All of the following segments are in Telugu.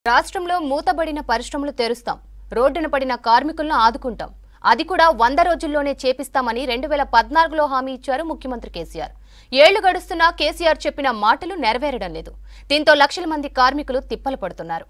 రాష్ట్రంలో మూతబడిన పరిశ్రమలు తెరుస్తాం రోడ్డున పడిన కార్మికులను ఆదుకుంటాం అది కూడా వంద రోజుల్లోనే చేపిస్తామని రెండు వేల పద్నాలుగులో హామీ ఇచ్చారు ముఖ్యమంత్రి కేసీఆర్ ఏళ్లు గడుస్తున్నా కేసీఆర్ చెప్పిన మాటలు నెరవేరడం లేదు దీంతో లక్షల మంది కార్మికులు తిప్పలు పడుతున్నారు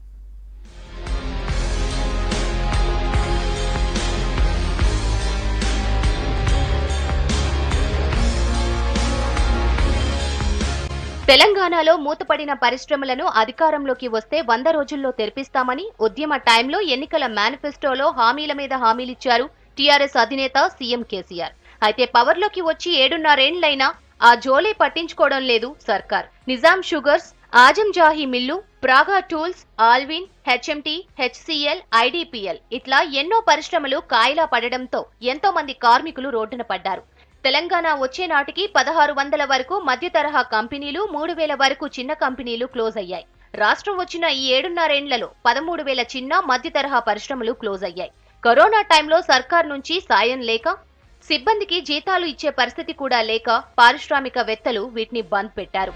తెలంగాణలో మూతపడిన పరిశ్రమలను అధికారంలోకి వస్తే వంద రోజుల్లో తెరిపిస్తామని ఉద్యమ టైంలో ఎన్నికల మేనిఫెస్టోలో హామీల మీద హామీలిచ్చారు టీఆర్ఎస్ అధినేత సీఎం కేసీఆర్ అయితే పవర్లోకి వచ్చి ఏడున్నరేండ్లైనా ఆ జోలే పట్టించుకోవడం లేదు సర్కార్ Nizam sugars Azam Jahi mill Praga tools Allwyn HMT HCL IDPL ఇట్లా ఎన్నో పరిశ్రమలు కాయిలా పడడంతో ఎంతో మంది కార్మికులు రోడ్డున పడ్డారు తెలంగాణ వచ్చే నాటికి పదహారు వందల వరకు మధ్య తరహా కంపెనీలు మూడు వేల వరకు చిన్న కంపెనీలు క్లోజ్ అయ్యాయి రాష్ట్రం వచ్చిన ఈ ఏడున్నరేండ్లలో పదమూడు వేల చిన్న మధ్య తరహా పరిశ్రమలు క్లోజ్ అయ్యాయి కరోనా టైంలో సర్కార్ నుంచి సాయం లేక సిబ్బందికి జీతాలు ఇచ్చే పరిస్థితి కూడా లేక పారిశ్రామికవేత్తలు వీటిని బంద్ పెట్టారు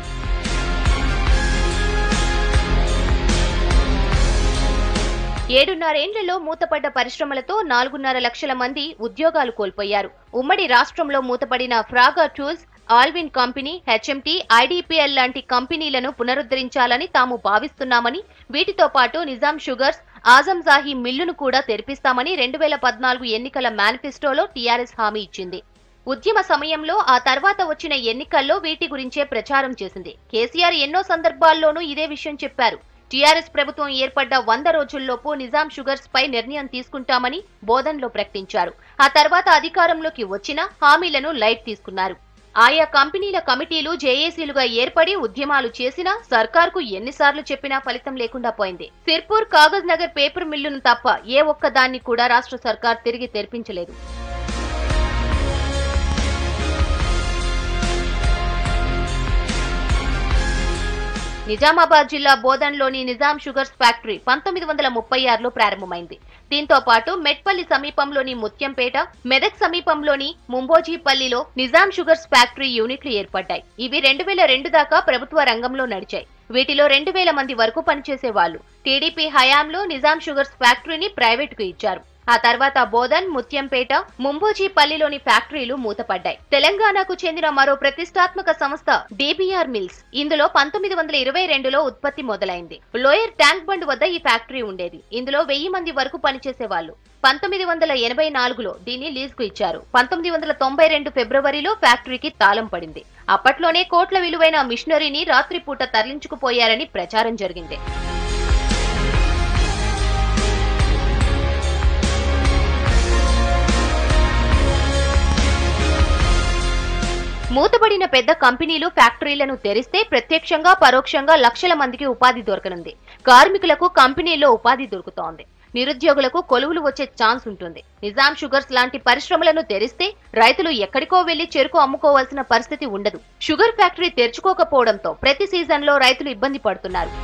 ఏడున్నరేండ్లలో మూతపడ్డ పరిశ్రమలతో నాలుగున్నర లక్షల మంది ఉద్యోగాలు కోల్పోయారు ఉమ్మడి రాష్ట్రంలో మూతపడిన Praga tools Allwyn company HMT IDPL లాంటి కంపెనీలను పునరుద్ధరించాలని తాము భావిస్తున్నామని వీటితో పాటు నిజాం షుగర్స్ ఆజం జాహీ మిల్లును కూడా తెరిపిస్తామని రెండు వేల పద్నాలుగు ఎన్నికల మేనిఫెస్టోలో టీఆర్ఎస్ హామీ ఇచ్చింది ఉద్యమ సమయంలో ఆ తర్వాత వచ్చిన ఎన్నికల్లో వీటి గురించే ప్రచారం చేసింది కేసీఆర్ ఎన్నో సందర్భాల్లోనూ ఇదే విషయం చెప్పారు టీఆర్ఎస్ ప్రభుత్వం ఏర్పడ్డ వంద రోజుల్లోపు నిజాం షుగర్స్ పై నిర్ణయం తీసుకుంటామని బోధన్లో ప్రకటించారు ఆ తర్వాత అధికారంలోకి వచ్చిన హామీలను లైట్ తీసుకున్నారు ఆయా కంపెనీల కమిటీలు జేఏసీలుగా ఏర్పడి ఉద్యమాలు చేసినా సర్కార్కు ఎన్నిసార్లు చెప్పినా ఫలితం లేకుండా పోయింది సిర్పూర్ కాగజ్ నగర్ పేపర్ మిల్లును తప్ప ఏ ఒక్క దాన్ని కూడా రాష్ట్ర సర్కార్ తిరిగి తెరిపించలేదు నిజామాబాద్ జిల్లా బోధన్లోని నిజాం షుగర్స్ ఫ్యాక్టరీ పంతొమ్మిది వందల ముప్పై ఆరులో ప్రారంభమైంది దీంతో పాటు మెట్పల్లి సమీపంలోని ముత్యంపేట మెదక్ సమీపంలోని ముంబోజీపల్లిలో నిజాం షుగర్స్ ఫ్యాక్టరీ యూనిట్లు ఏర్పడ్డాయి ఇవి రెండు వేల రెండు దాకా ప్రభుత్వ రంగంలో నడిచాయి వీటిలో రెండు వేల మంది వరకు పనిచేసేవాళ్లు టీడీపీ హయాంలో నిజాం షుగర్స్ ఫ్యాక్టరీని ప్రైవేటుకు ఇచ్చారు ఆ తర్వాత బోధన్ ముత్యంపేట ముంబోజీపల్లిలోని ఫ్యాక్టరీలు మూతపడ్డాయి తెలంగాణకు చెందిన మరో ప్రతిష్టాత్మక సంస్థ డీబీఆర్ మిల్స్ ఇందులో పంతొమ్మిది వందల ఇరవై రెండులో ఉత్పత్తి మొదలైంది లోయర్ ట్యాంక్ బండ్ వద్ద ఈ ఫ్యాక్టరీ ఉండేది ఇందులో వెయ్యి మంది వరకు పనిచేసేవాళ్లు పంతొమ్మిది వందల ఎనభై నాలుగులో దీన్ని లీజుకు ఇచ్చారు పంతొమ్మిది వందల తొంభై రెండు ఫిబ్రవరిలో ఫ్యాక్టరీకి తాళం పడింది అప్పట్లోనే కోట్ల విలువైన మిషనరీని రాత్రిపూట తరలించుకుపోయారని ప్రచారం జరిగింది మూతబడిన పెద్ద కంపెనీలు ఫ్యాక్టరీలను తెరిస్తే ప్రత్యక్షంగా పరోక్షంగా లక్షల మందికి ఉపాధి దొరకనుంది కార్మికులకు కంపెనీల్లో ఉపాధి దొరుకుతోంది నిరుద్యోగులకు కొలువులు వచ్చే ఛాన్స్ ఉంటుంది నిజాం షుగర్స్ లాంటి పరిశ్రమలను తెరిస్తే రైతులు ఎక్కడికో వెళ్లి చెరుకు అమ్ముకోవాల్సిన పరిస్థితి ఉండదు షుగర్ ఫ్యాక్టరీ తెరుచుకోకపోవడంతో ప్రతి సీజన్లో రైతులు ఇబ్బంది పడుతున్నారు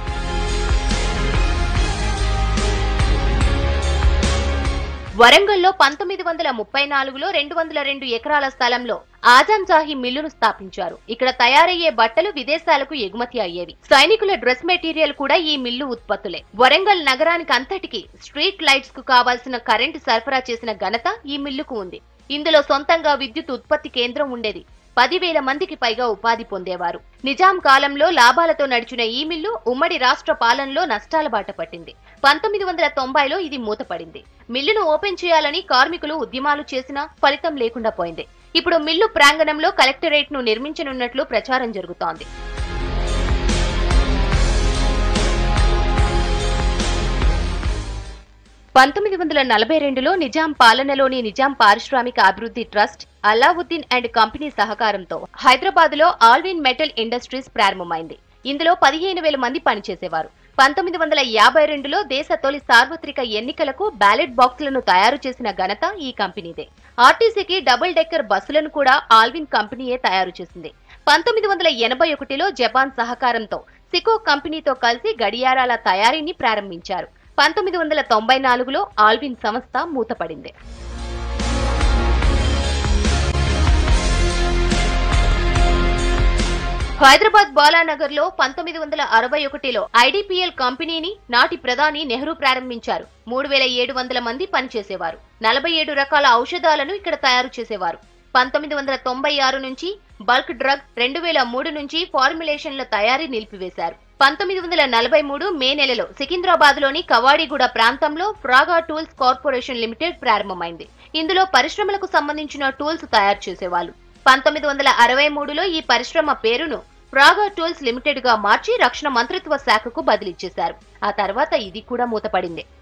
వరంగల్లో పంతొమ్మిది వందల ముప్పై నాలుగులో రెండు వందల రెండు ఎకరాల స్థలంలో ఆజం జాహీ మిల్లును స్థాపించారు ఇక్కడ తయారయ్యే బట్టలు విదేశాలకు ఎగుమతి అయ్యేవి సైనికుల డ్రెస్ మెటీరియల్ కూడా ఈ మిల్లు ఉత్పత్తులే వరంగల్ నగరానికి అంతటికి స్ట్రీట్ లైట్స్ కు కావాల్సిన కరెంటు సరఫరా చేసిన ఘనత ఈ మిల్లుకు ఉంది ఇందులో సొంతంగా విద్యుత్ ఉత్పత్తి కేంద్రం ఉండేది పదివేల మందికి పైగా ఉపాధి పొందేవారు నిజాం కాలంలో లాభాలతో నడిచిన ఈ మిల్లు ఉమ్మడి రాష్ట్ర పాలనలో నష్టాల బాట పట్టింది పంతొమ్మిది వందల తొంభైలో ఇది మూతపడింది మిల్లును ఓపెన్ చేయాలని కార్మికులు ఉద్యమాలు చేసినా ఫలితం లేకుండా పోయింది ఇప్పుడు మిల్లు ప్రాంగణంలో కలెక్టరేట్ ను నిర్మించనున్నట్లు ప్రచారం జరుగుతోంది పంతొమ్మిది వందల నలభై రెండులో నిజాం పాలనలోని నిజాం పారిశ్రామిక అభివృద్ధి ట్రస్ట్ అలావుద్దీన్ అండ్ కంపెనీ సహకారంతో హైదరాబాద్ లో ఆల్విన్ మెటల్ ఇండస్ట్రీస్ ప్రారంభమైంది ఇందులో పదిహేను వేల మంది పనిచేసేవారు పంతొమ్మిది వందల యాభై రెండులో దేశ తొలి సార్వత్రిక ఎన్నికలకు బ్యాలెట్ బాక్సులను తయారు చేసిన ఘనత ఈ కంపెనీదే ఆర్టీసీకి డబుల్ డెక్కర్ బస్సులను కూడా ఆల్విన్ కంపెనీయే తయారు చేసింది పంతొమ్మిది వందల ఎనభై ఒకటిలో జపాన్ సహకారంతో సికో కంపెనీతో కలిసి గడియారాల తయారీని ప్రారంభించారు పంతొమ్మిది వందల తొంభై నాలుగులో ఆల్విన్ సంస్థ మూతపడింది హైదరాబాద్ బాలానగర్ లో పంతొమ్మిది వందల అరవై ఒకటిలో ఐడిపిఎల్ కంపెనీని నాటి ప్రధాని నెహ్రూ ప్రారంభించారు మూడు వేల ఏడు వందల మంది పనిచేసేవారు నలభై ఏడు రకాల ఔషధాలను ఇక్కడ తయారు చేసేవారు పంతొమ్మిది వందల తొంభై ఆరు నుంచి బల్క్ డ్రగ్ రెండు వేల మూడు నుంచి ఫార్ములేషన్ల తయారీ నిలిపివేశారు పంతొమ్మిది వందల నలభై మూడు మే నెలలో సికింద్రాబాద్ లోని కవాడిగూడ ప్రాంతంలో ఫ్రాగా టూల్స్ కార్పొరేషన్ లిమిటెడ్ ప్రారంభమైంది ఇందులో పరిశ్రమలకు సంబంధించిన టూల్స్ తయారు చేసేవాళ్ళు పంతొమ్మిది వందల అరవై మూడులో ఈ పరిశ్రమ పేరును ఫ్రాగా టూల్స్ లిమిటెడ్ గా మార్చి రక్షణ మంత్రిత్వ శాఖకు బదిలీ చేశారు ఆ తర్వాత ఇది కూడా మూతపడింది